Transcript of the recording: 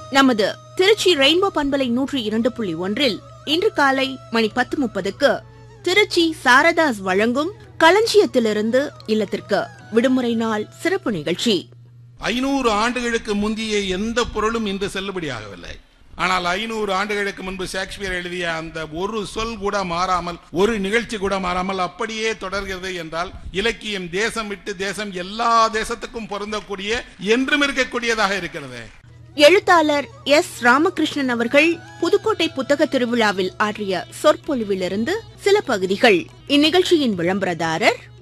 நமது திருச்சி ரெயின்போ பண்பலை நூற்றி இரண்டு புள்ளி ஒன்றில் இன்று காலை மணி பத்து முப்பதுக்கு திருச்சி சாரதாஸ் வழங்கும் களஞ்சியத்திலிருந்து இல்லத்திற்கு விடுமுறை நாள் சிறப்பு நிகழ்ச்சி ஐநூறு ஆண்டுகளுக்கு முந்திய எந்த பொருளும் இன்று செல்லுபடியாகவில்லை ஆனால் ஐநூறு ஆண்டுகளுக்கு முன்பு ஷேக்ஸ்பியர் எழுதிய அந்த ஒரு சொல் கூட மாறாமல் ஒரு நிகழ்ச்சி கூட மாறாமல் அப்படியே தொடர்கிறது என்றால் இலக்கியம் தேசம் விட்டு தேசம் எல்லா தேசத்துக்கும் பொருந்தக்கூடிய என்றும் இருக்கக்கூடியதாக இருக்கிறது எழுத்தாளர் எஸ் ராமகிருஷ்ணன் அவர்கள் புதுக்கோட்டை புத்தக திருவிழாவில் ஆற்றிய சொற்பொழிவிலிருந்து சில பகுதிகள் இந்நிகழ்ச்சியின் விளம்பரதாரர்